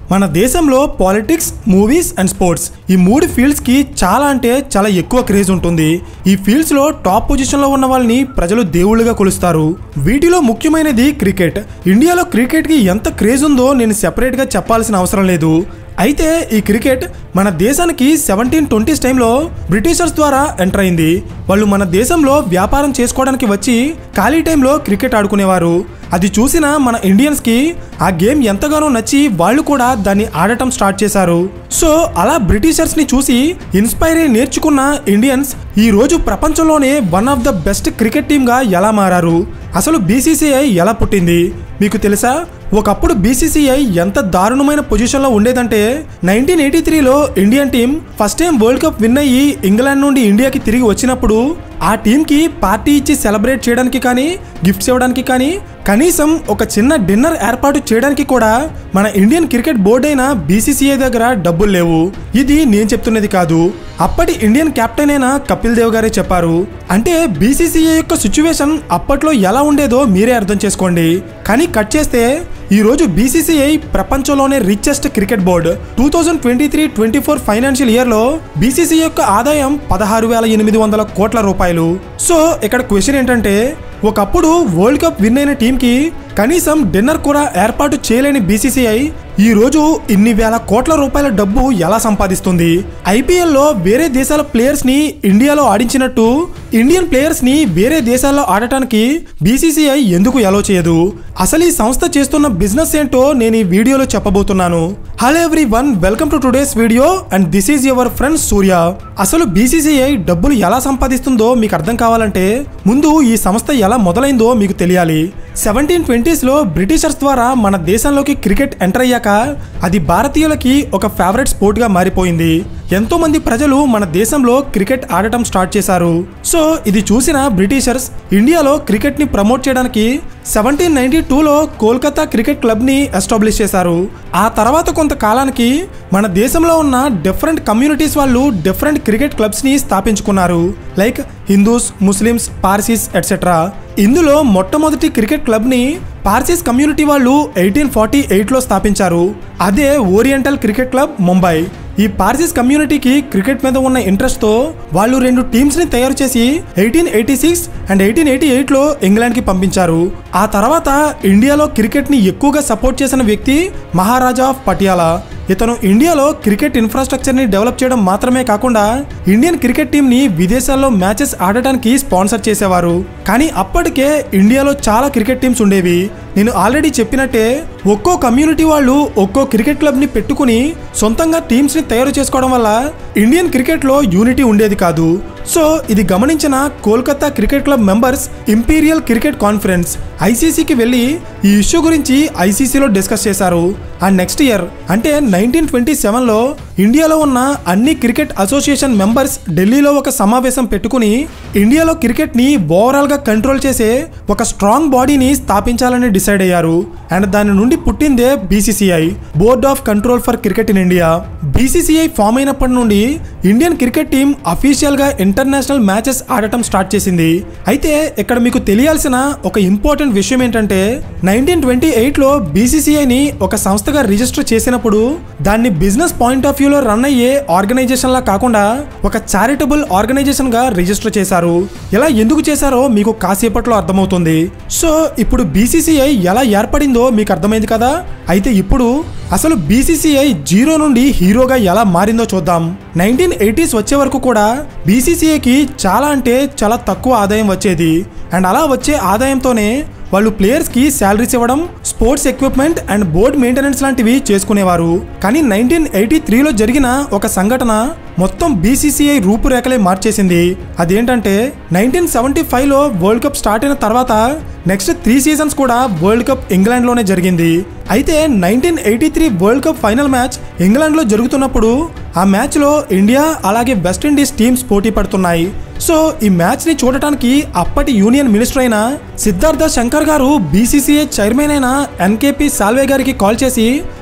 మన దేశంలో politics movies and sports ఈ మూడు ఫీల్డ్స్కి చాలా అంటే చాలా ఎక్కువ క్రేజ్ ఉంటుంది ఈ ఫీల్డ్స్లో టాప్ పొజిషన్లో ఉన్న వాళ్ళని ప్రజలు దేవుళ్ళుగా కొలుస్తారు వీటిలో ముఖ్యమైనది క్రికెట్ ఇండియాలో క్రికెట్కి ఎంత క్రేజ్ ఉందో నేను సెపరేట్గా చెప్పాల్సిన అవసరం లేదు అయితే ఈ క్రికెట్ మన దేశానికి సెవెంటీన్ ట్వంటీస్ టైంలో బ్రిటిషర్స్ ద్వారా ఎంటర్ అయింది వాళ్ళు మన దేశంలో వ్యాపారం చేసుకోవడానికి వచ్చి ఖాళీ టైంలో క్రికెట్ ఆడుకునేవారు అది చూసిన మన ఇండియన్స్కి ఆ గేమ్ ఎంతగానో నచ్చి వాళ్ళు కూడా దాన్ని ఆడటం స్టార్ట్ చేశారు సో అలా బ్రిటిషర్స్ని చూసి ఇన్స్పైర్ అయి నేర్చుకున్న ఇండియన్స్ ఈ రోజు ప్రపంచంలోనే one of the best cricket టీమ్గా ఎలా మారారు అసలు బీసీసీఐ ఎలా పుట్టింది మీకు తెలుసా ఒకప్పుడు బీసీసీఐ ఎంత దారుణమైన పొజిషన్లో ఉండేదంటే నైన్టీన్ ఎయిటీ త్రీలో Indian team first time world cup win అయ్యి ఇంగ్లాండ్ నుండి ఇండియాకి తిరిగి వచ్చినప్పుడు ఆ టీంకి పార్టీ ఇచ్చి సెలబ్రేట్ చేయడానికి కానీ గిఫ్ట్స్ ఇవ్వడానికి కానీ కనీసం ఒక చిన్న డిన్నర్ ఏర్పాటు చేయడానికి కూడా మన ఇండియన్ క్రికెట్ బోర్డు అయిన బీసీసీఐ దగ్గర డబ్బులు లేవు ఇది నేను చెప్తున్నది కాదు అప్పటి ఇండియన్ కెప్టెన్ అయిన కపిల్ దేవ్ గారే చెప్పారు అంటే బీసీసీఐ యొక్క సిచ్యువేషన్ అప్పట్లో ఎలా ఉండేదో మీరే అర్థం చేసుకోండి కానీ కట్ చేస్తే ఈ రోజు బీసీసీఐ ప్రపంచంలోనే richest cricket board two thousand twenty three twenty four financial ఇయర్లో బీసీసీ యొక్క ఆదాయం పదహారు వేల ఎనిమిది వందల కోట్ల రూపాయలు సో ఇక్కడ క్వశ్చన్ ఏంటంటే ఒకప్పుడు వరల్డ్ కప్ విన్ అయిన టీంకి కనీసం డిన్నర్ కూడా ఏర్పాటు చేయలేని బీసీసీఐ ఈ రోజు ఇన్ని వేల కోట్ల రూపాయల డబ్బు ఎలా సంపాదిస్తుంది ఐపీఎల్లో వేరే దేశాల ప్లేయర్స్ ని ఇండియాలో ఆడించినట్టు ఇండియన్ ప్లేయర్స్ ని వేరే దేశాల్లో ఆడటానికి బీసీసీఐ ఎందుకు ఎలో చేయదు అసలు ఈ సంస్థ చేస్తున్న బిజినెస్ ఏంటో నేను ఈ వీడియోలో చెప్పబోతున్నాను hello everyone welcome to today's video and this is your friend Surya అసలు బీసీసీఐ డబ్బులు ఎలా సంపాదిస్తుందో మీకు అర్థం కావాలంటే ముందు ఈ సంస్థ ఎలా మొదలైందో మీకు తెలియాలి సెవెంటీన్ ట్వంటీస్లో బ్రిటిషర్స్ ద్వారా మన దేశంలోకి క్రికెట్ ఎంటర్ అయ్యాక అది భారతీయులకి ఒక ఫేవరెట్ స్పోర్ట్గా మారిపోయింది ఎంతో మంది ప్రజలు మన దేశంలో క్రికెట్ ఆడటం స్టార్ట్ చేశారు సో ఇది చూసిన బ్రిటిషర్స్ ఇండియాలో క్రికెట్ని ప్రమోట్ చేయడానికి సెవెంటీన్ నైన్టీ టూలో కోల్కతా క్రికెట్ క్లబ్ని ఎస్టాబ్లిష్ చేశారు ఆ తర్వాత కొంతకాలానికి మన దేశంలో ఉన్న డిఫరెంట్ కమ్యూనిటీస్ వాళ్ళు డిఫరెంట్ క్రికెట్ క్లబ్స్ని స్థాపించుకున్నారు like Hindus Muslims Parsis etcetera ఇందులో మొట్టమొదటి క్రికెట్ క్లబ్ని పార్సీస్ కమ్యూనిటీ వాళ్ళు ఎయిటీన్ ఫార్టీ ఎయిట్లో స్థాపించారు అదే ఓరియంటల్ క్రికెట్ క్లబ్ ముంబై ఈ పార్సీస్ కమ్యూనిటీకి క్రికెట్ మీద ఉన్న ఇంట్రెస్ట్తో వాళ్ళు రెండు టీమ్స్ని తయారు చేసి eighteen eighty six and eighteen eighty ఎయిట్లో ఇంగ్లాండ్కి పంపించారు ఆ తర్వాత ఇండియాలో క్రికెట్ని ఎక్కువగా సపోర్ట్ చేసిన వ్యక్తి మహారాజా ఆఫ్ పటియాలా ఇతను ఇండియాలో క్రికెట్ ఇన్ఫ్రాస్ట్రక్చర్ని డెవలప్ చేయడం మాత్రమే కాకుండా ఇండియన్ క్రికెట్ టీంని విదేశాల్లో మ్యాచెస్ ఆడటానికి స్పాన్సర్ చేసేవారు కానీ అప్పటికే ఇండియాలో చాలా క్రికెట్ టీమ్స్ ఉండేవి నేను ఆల్రెడీ చెప్పినట్టే ఒక్కో కమ్యూనిటీ వాళ్ళు ఒక్కో క్రికెట్ క్లబ్ని పెట్టుకుని సొంతంగా టీమ్స్ని తయారు చేసుకోవడం వల్ల ఇండియన్ క్రికెట్లో యూనిటీ ఉండేది కాదు సో ఇది గమనించిన Kolkata cricket club members imperial cricket conference ఐసీసీకి వెళ్ళి ఈ ఇష్యూ గురించి ఐసీసీలో డిస్కస్ చేశారు ఆ నెక్స్ట్ ఇయర్ అంటే నైన్టీన్ ట్వంటీ సెవెన్లో ఇండియాలో ఉన్న అన్ని క్రికెట్ అసోసియేషన్ మెంబర్స్ ఢిల్లీలో ఒక సమావేశం పెట్టుకుని ఇండియాలో క్రికెట్ని ఓవరాల్గా కంట్రోల్ చేసే ఒక స్ట్రాంగ్ బాడీని స్థాపించాలని డిసైడ్ అయ్యారు అండ్ దాని నుండి పుట్టిందే BCCI Board of Control for Cricket in India BCCI form అయినప్పటి నుండి ఇండియన్ క్రికెట్ టీం అఫీషియల్గా ఇంటర్నేషనల్ మ్యాచెస్ ఆడటం స్టార్ట్ చేసింది అయితే ఇక్కడ మీకు తెలియాల్సిన ఒక ఇంపార్టెంట్ విషయం ఏంటంటే నైన్టీన్ ట్వంటీ ఎయిట్లో బీసీసీఐని ఒక సంస్థగా రిజిస్టర్ చేసినప్పుడు దాన్ని బిజినెస్ పాయింట్ ఆఫ్ వ్యూలో రన్ అయ్యే ఆర్గనైజేషన్ లా కాకుండా ఒక చారిటబుల్ ఆర్గనైజేషన్ గా రిజిస్టర్ చేశారు ఇలా ఎందుకు చేశారో మీకు కాసేపట్లో అర్థమవుతుంది సో ఇప్పుడు బీసీసీఐ ఎలా ఏర్పడిందో మీకు అర్థమైంది కదా అయితే ఇప్పుడు అసలు బీసీసీఐ జీరో నుండి హీరోగా ఎలా మారిందో చూద్దాం నైన్టీన్ ఎయిటీస్ వచ్చే వరకు కూడా బీసీసీఐకి చాలా అంటే చాలా తక్కువ ఆదాయం వచ్చేది అండ్ అలా వచ్చే ఆదాయంతోనే వాళ్ళు ప్లేయర్స్కి శాలరీస్ ఇవ్వడం sports equipment and board maintenance లాంటివి చేసుకునేవారు కానీ నైన్టీన్ ఎయిటీ త్రీలో జరిగిన ఒక సంఘటన మొత్తం బీసీసీఐ రూపురేఖలే మార్చేసింది అదేంటంటే నైన్టీన్ సెవెంటీ ఫైవ్లో వరల్డ్ కప్ స్టార్ట్ అయిన తర్వాత నెక్స్ట్ త్రీ సీజన్స్ కూడా వరల్డ్ కప్ ఇంగ్లాండ్లోనే జరిగింది అయితే nineteen eighty three world cup final match ఇంగ్లాండ్లో జరుగుతున్నప్పుడు ఆ మ్యాచ్లో ఇండియా అలాగే వెస్టిండీస్ టీమ్స్ పోటీ పడుతున్నాయి సో ఈ మ్యాచ్ని చూడటానికి అప్పటి యూనియన్ మినిస్టర్ అయిన సిద్ధార్థ శంకర్ గారు బీసీసీఐ చైర్మన్ అయిన ఎన్కేపీ సాల్వే గారికి కాల్ చేసి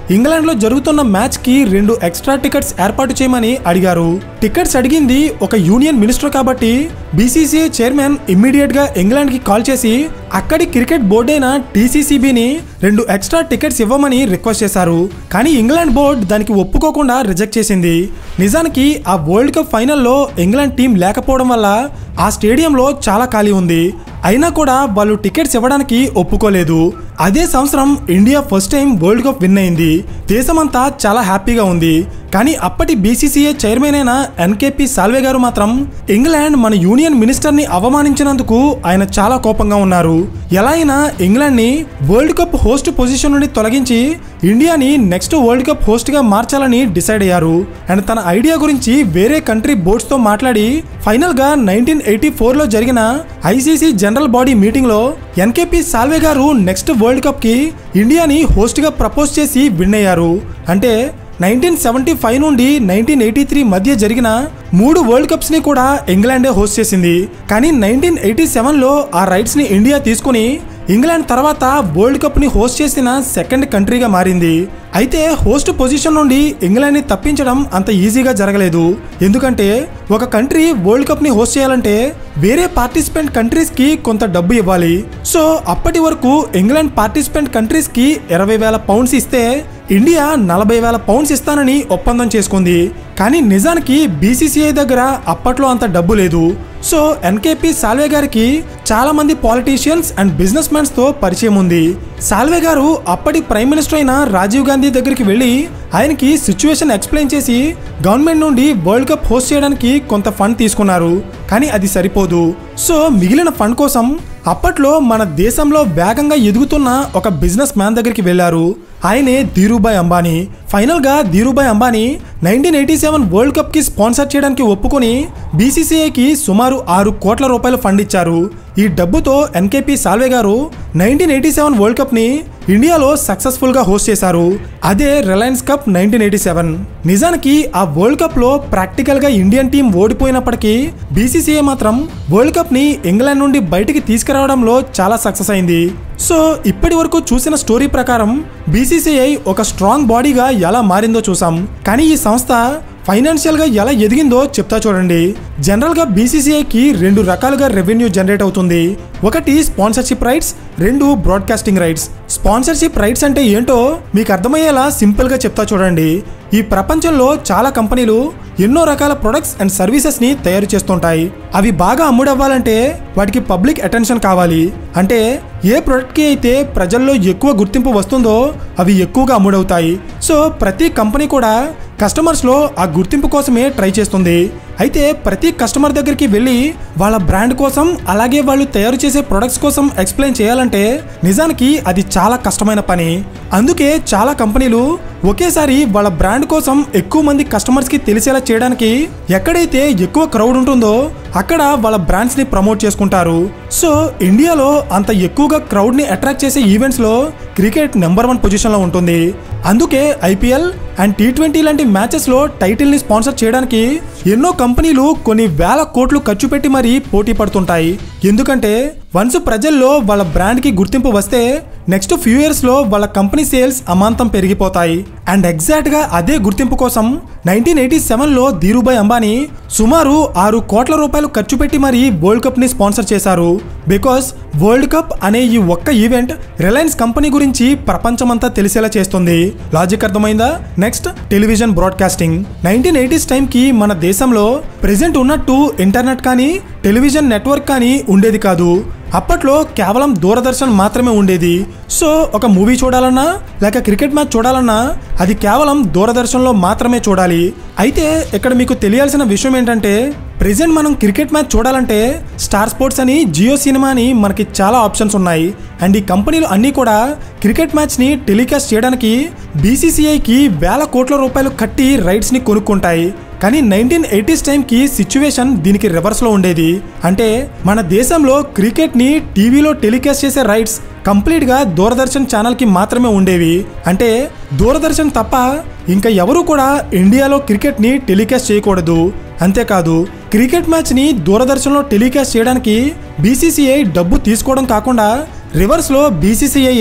ఇంగ్లాండ్లో జరుగుతున్న మ్యాచ్కి రెండు ఎక్స్ట్రా టికెట్స్ ఏర్పాటు చేయమని అడిగారు టికెట్స్ అడిగింది ఒక యూనియన్ మినిస్టర్ కాబట్టి బీసీసీఐ చైర్మన్ ఇమ్మీడియట్గా ఇంగ్లాండ్కి కాల్ చేసి అక్కడి క్రికెట్ బోర్డు అయిన టీసీసీబీని రెండు ఎక్స్ట్రా టికెట్స్ ఇవ్వమని రిక్వెస్ట్ చేశారు కానీ ఇంగ్లాండ్ బోర్డు దానికి ఒప్పుకోకుండా రిజెక్ట్ చేసింది నిజానికి ఆ వరల్డ్ కప్ ఫైనల్లో ఇంగ్లాండ్ టీం లేకపోవడం వల్ల ఆ స్టేడియంలో చాలా ఖాళీ ఉంది అయినా కూడా వాళ్ళు టికెట్స్ ఇవ్వడానికి ఒప్పుకోలేదు అదే సంవత్సరం India first time world cup win అయింది దేశమంతా చాలా హ్యాపీగా ఉంది కానీ అప్పటి బీసీసీఏ చైర్మన్ అయిన ఎన్కేపీ సాల్వే గారు మాత్రం ఇంగ్లాండ్ మన యూనియన్ మినిస్టర్ని అవమానించినందుకు ఆయన చాలా కోపంగా ఉన్నారు ఎలా అయినా ఇంగ్లాండ్ని వరల్డ్ కప్ హోస్ట్ పొజిషన్ నుండి తొలగించి ఇండియాని నెక్స్ట్ వరల్డ్ కప్ హోస్ట్గా మార్చాలని డిసైడ్ అయ్యారు అండ్ తన ఐడియా గురించి వేరే కంట్రీ బోర్డ్స్తో మాట్లాడి ఫైనల్గా నైన్టీన్ ఎయిటీ ఫోర్లో జరిగిన ఐసీసీ జనరల్ బాడీ మీటింగ్లో ఎన్కేపీ సాల్వే గారు నెక్స్ట్ వరల్డ్ కప్కి ఇండియాని హోస్ట్గా ప్రపోజ్ చేసి విన్ అయ్యారు అంటే నైన్టీన్ సెవెంటీ ఫైవ్ నుండి నైన్టీన్ ఎయిటీ త్రీ మధ్య జరిగిన మూడు వరల్డ్ కప్స్ని కూడా ఇంగ్లాండే హోస్ట్ చేసింది కానీ నైన్టీన్ ఎయిటీ సెవెన్లో ఆ రైట్స్ని ఇండియా తీసుకుని ఇంగ్లాండ్ తర్వాత వరల్డ్ కప్ని హోస్ట్ చేసిన సెకండ్ కంట్రీగా మారింది అయితే హోస్ట్ పొజిషన్ నుండి ఇంగ్లాండ్ని తప్పించడం అంత ఈజీగా జరగలేదు ఎందుకంటే ఒక కంట్రీ వరల్డ్ కప్ని హోస్ట్ చేయాలంటే వేరే పార్టిసిపెంట్ కంట్రీస్కి కొంత డబ్బు ఇవ్వాలి సో అప్పటి వరకు ఇంగ్లాండ్ పార్టిసిపెంట్ కంట్రీస్కి ఇరవై వేల పౌండ్స్ ఇస్తే ఇండియా నలభై వేల పౌండ్స్ ఇస్తానని ఒప్పందం చేసుకుంది కానీ నిజానికి బీసీసీఐ దగ్గర అప్పట్లో అంత డబ్బు లేదు సో ఎన్కేపీ సాల్వే గారికి చాలా మంది పాలిటీషియన్స్ అండ్ బిజినెస్ తో పరిచయం ఉంది సాల్వే గారు అప్పటి ప్రైమ్ మినిస్టర్ అయిన రాజీవ్ గాంధీ దగ్గరికి వెళ్ళి ఆయనకి సిచ్యువేషన్ ఎక్స్ప్లెయిన్ చేసి గవర్నమెంట్ నుండి వరల్డ్ కప్ హోస్ట్ చేయడానికి కొంత ఫండ్ తీసుకున్నారు కానీ అది సరిపోదు సో మిగిలిన ఫండ్ కోసం అప్పట్లో మన దేశంలో వేగంగా ఎదుగుతున్న ఒక బిజినెస్ మ్యాన్ దగ్గరికి వెళ్ళారు ఆయనే ధీరుభాయ్ అంబానీ ఫైనల్గా Dhirubhai Ambani nineteen eighty seven world కప్కి స్పాన్సర్ చేయడానికి ఒప్పుకొని బీసీసీఐకి సుమారు ఆరు కోట్ల రూపాయలు ఫండ్ ఇచ్చారు ఈ డబ్బుతో ఎన్కేపీ సాల్వే గారు నైన్టీన్ ఎయిటీ సెవెన్ వరల్డ్ కప్ని ఇండియాలో సక్సెస్ఫుల్గా హోస్ట్ చేశారు అదే Reliance cup nineteen eighty seven నిజానికి ఆ వరల్డ్ కప్లో ప్రాక్టికల్గా ఇండియన్ టీం ఓడిపోయినప్పటికీ బీసీసీఐ మాత్రం వరల్డ్ కప్ని ఇంగ్లాండ్ నుండి బయటికి తీసుకురావడంలో చాలా సక్సెస్ అయింది సో ఇప్పటి వరకు చూసిన స్టోరీ ప్రకారం బీసీసీఐ ఒక స్ట్రాంగ్ బాడీగా ఎలా మారిందో చూసాం కానీ ఈ సంస్థ ఫైనాన్షియల్గా ఎలా ఎదిగిందో చెప్తా చూడండి జనరల్గా బీసీసీఐకి రెండు రకాలుగా రెవెన్యూ జనరేట్ అవుతుంది ఒకటి స్పాన్సర్షిప్ రైట్స్ రెండు బ్రాడ్కాస్టింగ్ రైట్స్ స్పాన్సర్షిప్ రైట్స్ అంటే ఏంటో మీకు అర్థమయ్యేలా సింపుల్గా చెప్తా చూడండి ఈ ప్రపంచంలో చాలా కంపెనీలు ఎన్నో రకాల ప్రొడక్ట్స్ అండ్ సర్వీసెస్ని తయారు చేస్తుంటాయి అవి బాగా అమ్ముడవ్వాలంటే వాటికి పబ్లిక్ అటెన్షన్ కావాలి అంటే ఏ ప్రోడక్ట్కి అయితే ప్రజల్లో ఎక్కువ గుర్తింపు వస్తుందో అవి ఎక్కువగా అమ్ముడవుతాయి సో ప్రతి కంపెనీ కూడా కస్టమర్స్లో ఆ గుర్తింపు కోసమే ట్రై చేస్తుంది అయితే ప్రతి కస్టమర్ దగ్గరికి వెళ్ళి వాళ్ళ బ్రాండ్ కోసం అలాగే వాళ్ళు తయారు చేసే ప్రొడక్ట్స్ కోసం ఎక్స్ప్లెయిన్ చేయాలంటే నిజానికి అది చాలా కష్టమైన పని అందుకే చాలా కంపెనీలు ఒకేసారి వాళ్ళ బ్రాండ్ కోసం ఎక్కువ మంది కస్టమర్స్కి తెలిసేలా చేయడానికి ఎక్కడైతే ఎక్కువ క్రౌడ్ ఉంటుందో అక్కడ వాళ్ళ బ్రాండ్స్ని ప్రమోట్ చేసుకుంటారు సో ఇండియాలో అంత ఎక్కువగా క్రౌడ్ని అట్రాక్ట్ చేసే ఈవెంట్స్లో క్రికెట్ నెంబర్ వన్ పొజిషన్లో ఉంటుంది అందుకే ఐపీఎల్ అండ్ టీ ట్వంటీ లాంటి మ్యాచెస్లో టైటిల్ని స్పాన్సర్ చేయడానికి ఎన్నో కంపెనీలు కొన్ని వేల కోట్లు ఖర్చు పెట్టి మరీ పోటీ పడుతుంటాయి ఎందుకంటే వన్స్ ప్రజల్లో వాళ్ళ బ్రాండ్కి గుర్తింపు వస్తే నెక్స్ట్ ఫ్యూ ఇయర్స్లో వాళ్ళ కంపెనీ సేల్స్ అమాంతం పెరిగిపోతాయి అండ్ ఎగ్జాక్ట్గా అదే గుర్తింపు కోసం నైన్టీన్ ఎయిటీ సెవెన్లో ధీరుభాయ్ అంబానీ సుమారు ఆరు కోట్ల రూపాయలు ఖర్చు పెట్టి మరీ వరల్డ్ కప్ని స్పాన్సర్ చేశారు బికాస్ వరల్డ్ కప్ అనే ఈ ఒక్క ఈవెంట్ రిలయన్స్ కంపెనీ గురించి ప్రపంచమంతా తెలిసేలా చేస్తుంది లాజిక్ అర్థమైందా next television broadcasting nineteen eighties టైంకి మన దేశంలో ప్రెజెంట్ ఉన్నట్టు ఇంటర్నెట్ కానీ టెలివిజన్ నెట్వర్క్ కానీ ఉండేది కాదు అప్పట్లో కేవలం దూరదర్శన్ మాత్రమే ఉండేది సో ఒక మూవీ చూడాలన్నా లేక క్రికెట్ మ్యాచ్ చూడాలన్నా అది కేవలం దూరదర్శన్లో మాత్రమే చూడాలి అయితే ఇక్కడ మీకు తెలియాల్సిన విషయం ఏంటంటే ప్రెజెంట్ మనం క్రికెట్ మ్యాచ్ చూడాలంటే స్టార్ స్పోర్ట్స్ అని జియో సినిమా అని మనకి చాలా ఆప్షన్స్ ఉన్నాయి అండ్ ఈ కంపెనీలు అన్నీ కూడా క్రికెట్ మ్యాచ్ని టెలికాస్ట్ చేయడానికి బీసీసీఐకి వేల కోట్ల రూపాయలు కట్టి రైట్స్ని కొనుక్కుంటాయి కానీ నైన్టీన్ ఎయిటీస్ టైంకి సిచ్యువేషన్ దీనికి రివర్స్లో ఉండేది అంటే మన దేశంలో క్రికెట్ని టీవీలో టెలికాస్ట్ చేసే రైట్స్ కంప్లీట్గా దూరదర్శన్ ఛానల్కి మాత్రమే ఉండేవి అంటే దూరదర్శన్ తప్ప ఇంకా ఎవరు కూడా ఇండియాలో క్రికెట్ని టెలికాస్ట్ చేయకూడదు అంతేకాదు క్రికెట్ మ్యాచ్ని దూరదర్శన్లో టెలికాస్ట్ చేయడానికి బీసీసీఐ డబ్బు తీసుకోవడం కాకుండా రివర్స్లో బీసీసీఐఏ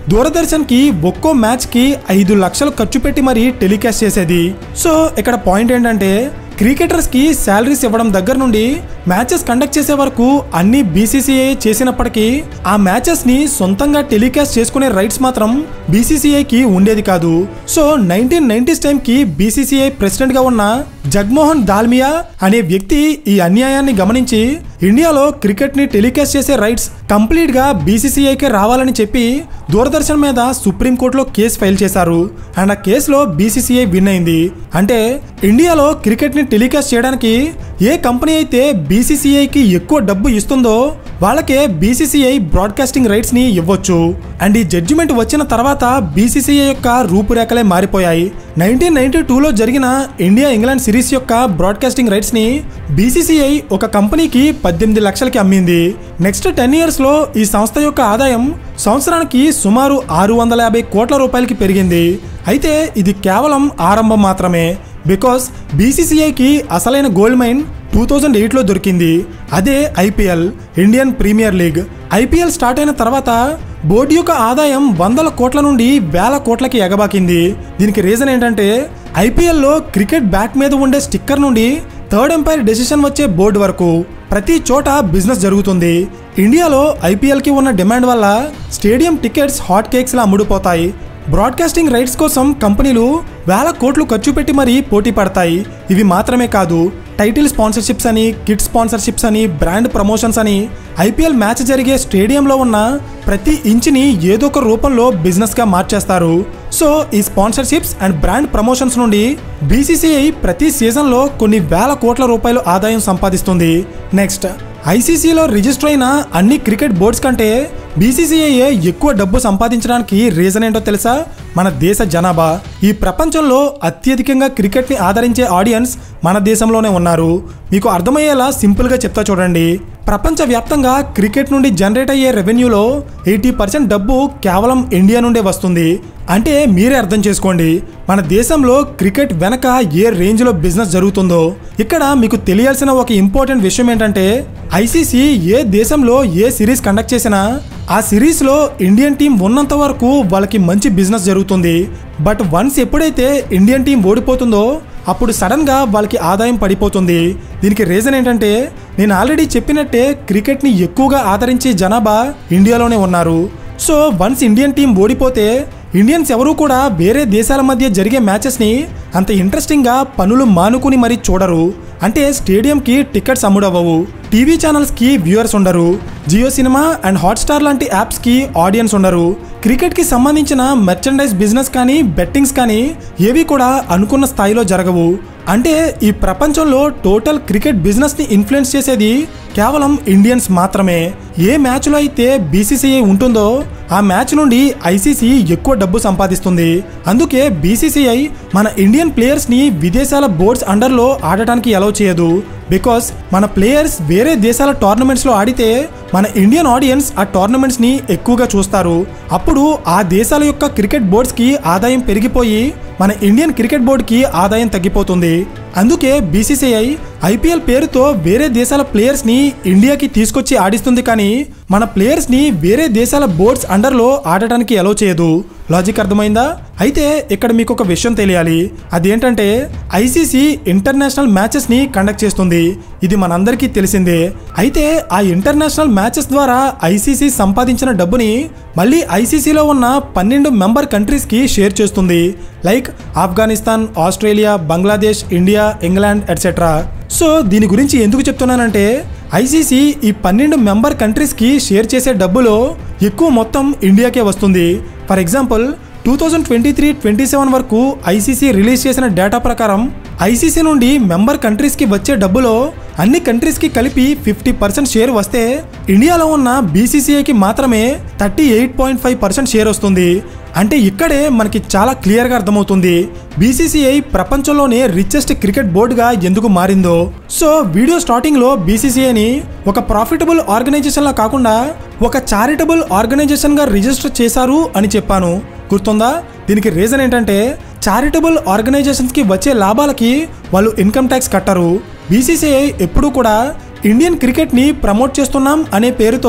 దూరదర్శన్కి ఒక్కో మ్యాచ్కి ఐదు లక్షలు ఖర్చు పెట్టి మరీ టెలికాస్ట్ చేసేది సో ఇక్కడ పాయింట్ ఏంటంటే క్రికెటర్స్కి శాలరీస్ ఇవ్వడం దగ్గర నుండి మ్యాచెస్ కండక్ట్ చేసే వరకు అన్ని బీసీసీఐ చేసినప్పటికీ ఆ మ్యాచెస్ని సొంతంగా టెలికాస్ట్ చేసుకునే రైట్స్ మాత్రం బీసీసీఐకి ఉండేది కాదు సో నైన్టీన్ నైన్టీస్ టైంకి బీసీసీఐ ప్రెసిడెంట్గా ఉన్న జగ్మోహన్ దాల్మియా అనే వ్యక్తి ఈ అన్యాయాన్ని గమనించి ఇండియాలో క్రికెట్ని టెలికాస్ట్ చేసే రైట్స్ కంప్లీట్గా బీసీసీఐకే రావాలని చెప్పి దూరదర్శన్ మీద సుప్రీంకోర్టులో కేసు ఫైల్ చేశారు అండ్ ఆ కేసులో బీసీసీఐ విన్ అయింది అంటే ఇండియాలో క్రికెట్ని టెలికాస్ట్ చేయడానికి ఏ కంపెనీ అయితే బీసీసీఐకి ఎక్కువ డబ్బు ఇస్తుందో వాళ్ళకే బీసీసీఐ బ్రాడ్కాస్టింగ్ రైట్స్ ని ఇవ్వచ్చు అండ్ ఈ జడ్జిమెంట్ వచ్చిన తర్వాత బీసీసీఐ యొక్క రూపురేఖలే మారిపోయాయి నైన్టీన్ నైన్టీ టూలో జరిగిన ఇండియా ఇంగ్లాండ్ సిరీస్ యొక్క బ్రాడ్కాస్టింగ్ రైట్స్ ని బీసీసీఐ ఒక కంపెనీకి పద్దెనిమిది లక్షలకి అమ్మింది నెక్స్ట్ టెన్ ఇయర్స్ లో ఈ సంస్థ యొక్క ఆదాయం సంవత్సరానికి సుమారు ఆరు వందల యాభై కోట్ల రూపాయలకి పెరిగింది అయితే ఇది కేవలం ఆరంభం మాత్రమే బికాస్ బీసీసీఐకి అసలైన గోల్డ్ మైన్ టూ థౌజండ్ ఎయిట్లో దొరికింది అదే IPL Indian premier league IPL start అయిన తర్వాత బోర్డు యొక్క ఆదాయం వందల కోట్ల నుండి వేల కోట్లకి ఎగబాకింది దీనికి రీజన్ ఏంటంటే ఐపీఎల్లో క్రికెట్ బ్యాట్ మీద ఉండే స్టిక్కర్ నుండి థర్డ్ ఎంపైర్ డెసిషన్ వచ్చే బోర్డు వరకు ప్రతి చోట బిజినెస్ జరుగుతుంది ఇండియాలో ఐపీఎల్కి ఉన్న డిమాండ్ వల్ల స్టేడియం టికెట్స్ హాట్ కేక్స్లా అమ్ముడుపోతాయి బ్రాడ్కాస్టింగ్ రైట్స్ కోసం కంపెనీలు వేల కోట్లు ఖర్చు పెట్టి మరీ పోటీ పడతాయి ఇవి మాత్రమే కాదు టైటిల్ స్పాన్సర్షిప్స్ అని కిట్ స్పాన్సర్షిప్స్ అని బ్రాండ్ ప్రమోషన్స్ అని ఐపీఎల్ మ్యాచ్ జరిగే స్టేడియంలో ఉన్న ప్రతి ఇంచుని ఏదో ఒక రూపంలో బిజినెస్గా మార్చేస్తారు సో ఈ స్పాన్సర్షిప్స్ అండ్ బ్రాండ్ ప్రమోషన్స్ నుండి బీసీసీఐ ప్రతి సీజన్లో కొన్ని వేల కోట్ల రూపాయలు ఆదాయం సంపాదిస్తుంది నెక్స్ట్ ఐసీసీలో రిజిస్టర్ అయిన అన్ని క్రికెట్ బోర్డ్స్ కంటే బీసీసీఐఏ ఎక్కువ డబ్బు సంపాదించడానికి రీజన్ ఏంటో తెలుసా మన దేశ జనాభా ఈ ప్రపంచంలో అత్యధికంగా క్రికెట్ని ఆదరించే ఆడియన్స్ మన దేశంలోనే ఉన్నారు మీకు అర్థమయ్యేలా సింపుల్గా చెప్తా చూడండి ప్రపంచవ్యాప్తంగా క్రికెట్ నుండి జనరేట్ అయ్యే రెవెన్యూలో ఎయిటీ పర్సెంట్ డబ్బు కేవలం ఇండియా నుండే వస్తుంది అంటే మీరే అర్థం చేసుకోండి మన దేశంలో క్రికెట్ వెనక ఏ రేంజ్లో బిజినెస్ జరుగుతుందో ఇక్కడ మీకు తెలియాల్సిన ఒక ఇంపార్టెంట్ విషయం ఏంటంటే ఐసీసీ ఏ దేశంలో ఏ సిరీస్ కండక్ట్ చేసినా ఆ సిరీస్లో ఇండియన్ టీం ఉన్నంత వరకు వాళ్ళకి మంచి బిజినెస్ జరుగుతుంది బట్ వన్స్ ఎప్పుడైతే ఇండియన్ టీం ఓడిపోతుందో అప్పుడు సడన్గా వాళ్ళకి ఆదాయం పడిపోతుంది దీనికి రీజన్ ఏంటంటే నేను ఆల్రెడీ చెప్పినట్టే క్రికెట్ని ఎక్కువగా ఆదరించే జనాభా ఇండియాలోనే ఉన్నారు సో వన్స్ ఇండియన్ టీం ఓడిపోతే ఇండియన్స్ ఎవరూ కూడా వేరే దేశాల మధ్య జరిగే మ్యాచెస్ని అంత ఇంట్రెస్టింగ్గా పనులు మానుకుని మరీ చూడరు అంటే స్టేడియంకి టికెట్స్ అమ్ముడవ్వవు టీవీ ఛానల్స్కి వ్యూవర్స్ ఉండరు జియో సినిమా అండ్ హాట్స్టార్ లాంటి యాప్స్కి ఆడియన్స్ ఉండరు క్రికెట్కి సంబంధించిన మెర్చండైజ్ బిజినెస్ కానీ బెట్టింగ్స్ కానీ ఏవి కూడా అనుకున్న స్థాయిలో జరగవు అంటే ఈ ప్రపంచంలో టోటల్ క్రికెట్ బిజినెస్ని ఇన్ఫ్లుయెన్స్ చేసేది కేవలం ఇండియన్స్ మాత్రమే ఏ మ్యాచ్లో అయితే బీసీసీఐ ఉంటుందో ఆ మ్యాచ్ నుండి ఐసీసీ ఎక్కువ డబ్బు సంపాదిస్తుంది అందుకే బీసీసీఐ మన ఇండియన్ ప్లేయర్స్ని విదేశాల బోర్డ్స్ అండర్లో ఆడటానికి అలౌ చేయదు బికాస్ మన ప్లేయర్స్ వేరే దేశాల టోర్నమెంట్స్లో ఆడితే మన ఇండియన్ ఆడియన్స్ ఆ టోర్నమెంట్స్ని ఎక్కువగా చూస్తారు అప్పుడు ఆ దేశాల యొక్క క్రికెట్ బోర్డ్స్కి ఆదాయం పెరిగిపోయి మన ఇండియన్ క్రికెట్ బోర్డుకి ఆదాయం తగ్గిపోతుంది అందుకే బీసీసీఐ ఐపీఎల్ పేరుతో వేరే దేశాల ప్లేయర్స్ని ఇండియాకి తీసుకొచ్చి ఆడిస్తుంది కానీ మన ప్లేయర్స్ని వేరే దేశాల బోర్డ్స్ అండర్లో ఆడటానికి అలౌ చేయదు లాజిక్ అర్థమైందా అయితే ఇక్కడ మీకు ఒక విషయం తెలియాలి అదేంటంటే ఐసీసీ ఇంటర్నేషనల్ మ్యాచెస్ని కండక్ట్ చేస్తుంది ఇది మనందరికీ తెలిసిందే అయితే ఆ ఇంటర్నేషనల్ మ్యాచెస్ ద్వారా ఐసీసీ సంపాదించిన డబ్బుని మళ్ళీ ఐసీసీలో ఉన్న పన్నెండు మెంబర్ కంట్రీస్కి షేర్ చేస్తుంది like Afghanistan Australia Bangladesh India England etcetera so దీని గురించి ఎందుకు చెప్తున్నానంటే ఐసీసీ ఈ పన్నెండు మెంబర్ కంట్రీస్కి షేర్ చేసే డబ్బులో ఎక్కువ మొత్తం ఇండియాకే వస్తుంది for example two thousand twenty three twenty seven వరకు ఐసీసీ రిలీజ్ చేసిన డేటా ప్రకారం ఐసీసీ నుండి మెంబర్ కంట్రీస్కి వచ్చే డబ్బులో అన్ని కంట్రీస్కి కలిపి ఫిఫ్టీ పర్సెంట్ షేర్ వస్తే ఇండియాలో ఉన్న బీసీసీఐకి మాత్రమే thirty eight point five percent share వస్తుంది అంటే ఇక్కడే మనకి చాలా క్లియర్గా అర్థమవుతుంది బీసీసీఐ ప్రపంచంలోనే రిచెస్ట్ క్రికెట్ బోర్డుగా ఎందుకు మారిందో సో వీడియో స్టార్టింగ్లో బీసీసీఐని ఒక ప్రాఫిటబుల్ ఆర్గనైజేషన్లా కాకుండా ఒక చారిటబుల్ ఆర్గనైజేషన్గా రిజిస్టర్ చేశారు అని చెప్పాను గుర్తుందా దీనికి రీజన్ ఏంటంటే చారిటబుల్ ఆర్గనైజేషన్స్కి వచ్చే లాభాలకి వాళ్ళు ఇన్కమ్ ట్యాక్స్ కట్టరు బీసీసీఐ ఎప్పుడూ కూడా ఇండియన్ క్రికెట్ని ప్రమోట్ చేస్తున్నాం అనే పేరుతో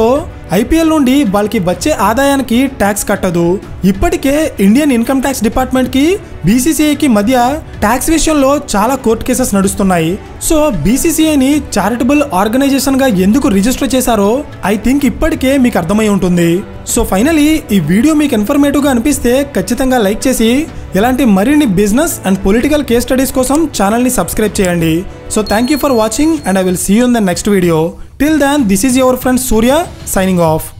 ఐపీఎల్ నుండి వాళ్ళకి వచ్చే ఆదాయానికి ట్యాక్స్ కట్టదు ఇప్పటికే ఇండియన్ ఇన్కమ్ ట్యాక్స్ డిపార్ట్మెంట్ కి బీసీసీఐకి మధ్య ట్యాక్స్ విషయంలో చాలా కోర్టు కేసెస్ నడుస్తున్నాయి సో బీసీసీఐని చారిటబుల్ ఆర్గనైజేషన్ గా ఎందుకు రిజిస్టర్ చేశారో ఐ థింక్ ఇప్పటికే మీకు అర్థమై ఉంటుంది సో ఫైనలీ ఈ వీడియో మీకు ఇన్ఫర్మేటివ్ గా అనిపిస్తే ఖచ్చితంగా లైక్ చేసి ఇలాంటి మరిన్ని business and political case studies కోసం ఛానల్ని సబ్స్క్రైబ్ చేయండి so thank you for watching and I will see you in the next video till then this is your friend Surya signing of